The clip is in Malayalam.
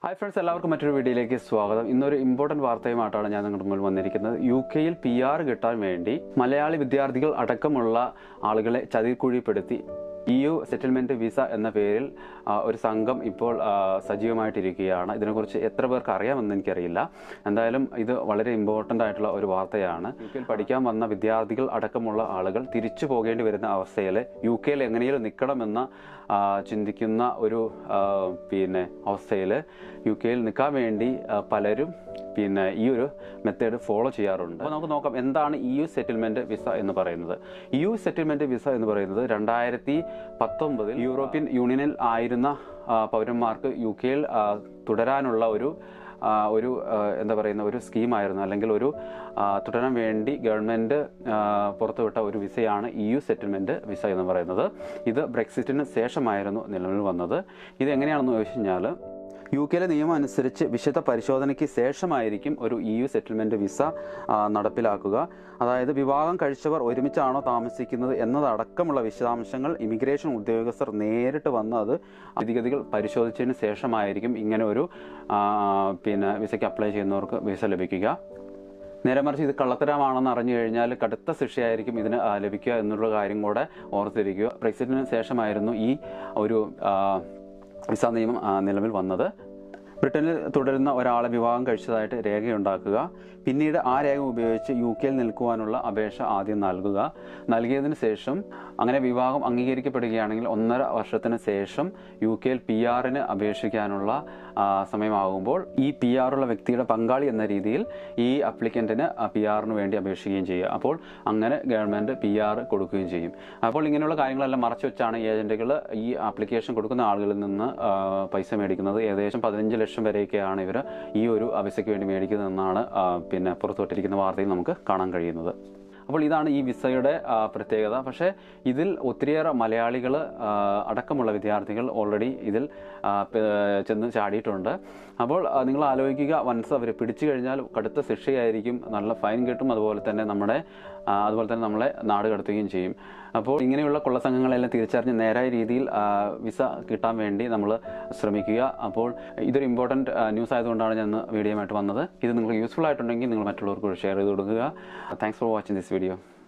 ഹായ് ഫ്രണ്ട്സ് എല്ലാവർക്കും മറ്റൊരു വീഡിയോയിലേക്ക് സ്വാഗതം ഇന്നൊരു ഇമ്പോർട്ടൻറ്റ് വാർത്തയുമായിട്ടാണ് ഞാൻ നിങ്ങളുടെ മുന്നിൽ വന്നിരിക്കുന്നത് യു കെയിൽ പി ആർ കിട്ടാൻ വേണ്ടി മലയാളി വിദ്യാർത്ഥികൾ അടക്കമുള്ള ആളുകളെ ചതിക്കുഴിപ്പെടുത്തി ഇ യു സെറ്റിൽമെൻറ്റ് വിസ എന്ന പേരിൽ ആ, ഒരു സംഘം ഇപ്പോൾ ആ, സജീവമായിട്ടിരിക്കുകയാണ് ഇതിനെക്കുറിച്ച് എത്ര പേർക്ക് അറിയാമെന്ന് എനിക്കറിയില്ല എന്തായാലും ഇത് വളരെ ഇമ്പോർട്ടൻ്റ് ആയിട്ടുള്ള ഒരു വാർത്തയാണ് യു കെയിൽ പഠിക്കാൻ വന്ന വിദ്യാർത്ഥികൾ അടക്കമുള്ള ആളുകൾ തിരിച്ചു പോകേണ്ടി വരുന്ന അവസ്ഥയിൽ യു കെയിൽ എങ്ങനെയും നിൽക്കണമെന്ന് ആ, ചിന്തിക്കുന്ന ഒരു ആ, പിന്നെ അവസ്ഥയിൽ യു കെയിൽ നിൽക്കാൻ വേണ്ടി ആ, പലരും പിന്നെ ഈ ഒരു മെത്തേഡ് ഫോളോ ചെയ്യാറുണ്ട് അപ്പോൾ നമുക്ക് നോക്കാം എന്താണ് ഇ യു സെറ്റിൽമെന്റ് വിസ എന്ന് പറയുന്നത് ഇ യു സെറ്റിൽമെന്റ് വിസ എന്ന് പറയുന്നത് രണ്ടായിരത്തി പത്തൊമ്പതിൽ യൂറോപ്യൻ യൂണിയനിൽ ആയിരുന്ന ആ, പൗരന്മാർക്ക് യു കെയിൽ ആ, തുടരാനുള്ള ഒരു ആ, ഒരു ആ, എന്താ പറയുന്ന ഒരു സ്കീമായിരുന്നു അല്ലെങ്കിൽ ഒരു ആ, തുടരാൻ വേണ്ടി ഗവൺമെൻറ് പുറത്തുവിട്ട ഒരു വിസയാണ് ഇ യു സെറ്റിൽമെൻറ്റ് വിസ എന്ന് പറയുന്നത് ഇത് ബ്രെക്സിറ്റിന് ശേഷമായിരുന്നു നിലവിൽ വന്നത് ഇത് എങ്ങനെയാണെന്ന് ചോദിച്ചു കഴിഞ്ഞാൽ യു കെയിലെ നിയമം അനുസരിച്ച് വിശദ പരിശോധനയ്ക്ക് ശേഷമായിരിക്കും ഒരു ഇ യു സെറ്റിൽമെൻറ്റ് വിസ ആ, നടപ്പിലാക്കുക അതായത് വിവാഹം കഴിച്ചവർ ഒരുമിച്ചാണോ താമസിക്കുന്നത് എന്നതടക്കമുള്ള വിശദാംശങ്ങൾ ഇമിഗ്രേഷൻ ഉദ്യോഗസ്ഥർ നേരിട്ട് വന്ന് അത് സ്ഥിതിഗതികൾ പരിശോധിച്ചതിന് ശേഷമായിരിക്കും ഇങ്ങനെ ഒരു ആ, പിന്നെ വിസയ്ക്ക് അപ്ലൈ ചെയ്യുന്നവർക്ക് വിസ ലഭിക്കുക നേരെ മറിച്ച് ഇത് കള്ളത്തരമാണെന്ന് അറിഞ്ഞു കഴിഞ്ഞാൽ കടുത്ത ശിക്ഷയായിരിക്കും ഇതിന് ആ, ലഭിക്കുക എന്നുള്ള കാര്യം കൂടെ ഓർത്തിരിക്കുക ബ്രെക്സിറ്റിന് ശേഷമായിരുന്നു ഈ ഒരു ആ, വിസ നിയമം ആ, നിലവിൽ വന്നത് ബ്രിട്ടനിൽ തുടരുന്ന ഒരാളെ വിവാഹം കഴിച്ചതായിട്ട് രേഖയുണ്ടാക്കുക പിന്നീട് ആ രേഖ ഉപയോഗിച്ച് യു കെയിൽ നിൽക്കുവാനുള്ള അപേക്ഷ ആദ്യം നൽകുക നൽകിയതിന് ശേഷം അങ്ങനെ വിവാഹം അംഗീകരിക്കപ്പെടുകയാണെങ്കിൽ ഒന്നര വർഷത്തിന് ശേഷം യു കെയിൽ പി ആറിന് അപേക്ഷിക്കാനുള്ള ആ, സമയമാകുമ്പോൾ ഈ പി ആറുള്ള വ്യക്തിയുടെ പങ്കാളി എന്ന രീതിയിൽ ഈ അപ്ലിക്കൻറ്റിന് പി ആറിന് വേണ്ടി അപേക്ഷിക്കുകയും ചെയ്യുക അപ്പോൾ അങ്ങനെ ഗവൺമെൻറ് പി ആർ കൊടുക്കുകയും ചെയ്യും അപ്പോൾ ഇങ്ങനെയുള്ള കാര്യങ്ങളെല്ലാം മറച്ചു വെച്ചാണ് ഏജൻറ്റുകൾ ഈ ആപ്ലിക്കേഷൻ കൊടുക്കുന്ന ആളുകളിൽ നിന്ന് ആ, പൈസ മേടിക്കുന്നത് ഏകദേശം പതിനഞ്ച് ലക്ഷം വരെയൊക്കെയാണ് ഇവർ ഈ ഒരു വിസയ്ക്ക് വേണ്ടി മേടിക്കുന്നതെന്നാണ് ആ, പിന്നെ പുറത്തുവിട്ടിരിക്കുന്ന വാർത്തയിൽ നമുക്ക് കാണാൻ കഴിയുന്നത് അപ്പോൾ ഇതാണ് ഈ വിസയുടെ ആ, പ്രത്യേകത പക്ഷേ ഇതിൽ ഒത്തിരിയേറെ മലയാളികൾ അടക്കമുള്ള വിദ്യാർത്ഥികൾ ഓൾറെഡി ഇതിൽ ആ, പ- ചെന്ന് ചാടിയിട്ടുണ്ട് അപ്പോൾ ആ, നിങ്ങൾ ആലോചിക്കുക വൻസ് അവർ പിടിച്ചു കഴിഞ്ഞാൽ കടുത്ത ശിക്ഷയായിരിക്കും നല്ല ഫൈൻ കിട്ടും അതുപോലെ തന്നെ നമ്മുടെ ആ, അതുപോലെ തന്നെ നമ്മളെ നാട് കടത്തുകയും ചെയ്യും അപ്പോൾ ഇങ്ങനെയുള്ള കൊള്ളസംഘങ്ങളെല്ലാം തിരിച്ചറിഞ്ഞ് നേരായ രീതിയിൽ ആ, വിസ കിട്ടാൻ വേണ്ടി നമ്മൾ ശ്രമിക്കുക അപ്പോൾ ഇതൊരു ഇമ്പോർട്ടൻറ്റ് ന്യൂസ് ആയതുകൊണ്ടാണ് ഞാൻ ഇന്ന് വീഡിയോ ആയിട്ട് വന്നത് ഇത് നിങ്ങൾക്ക് യൂസ്ഫുൾ ആയിട്ടുണ്ടെങ്കിൽ നിങ്ങൾ മറ്റുള്ളവർക്ക് ഷെയർ ചെയ്ത് കൊടുക്കുക thanks for watching this video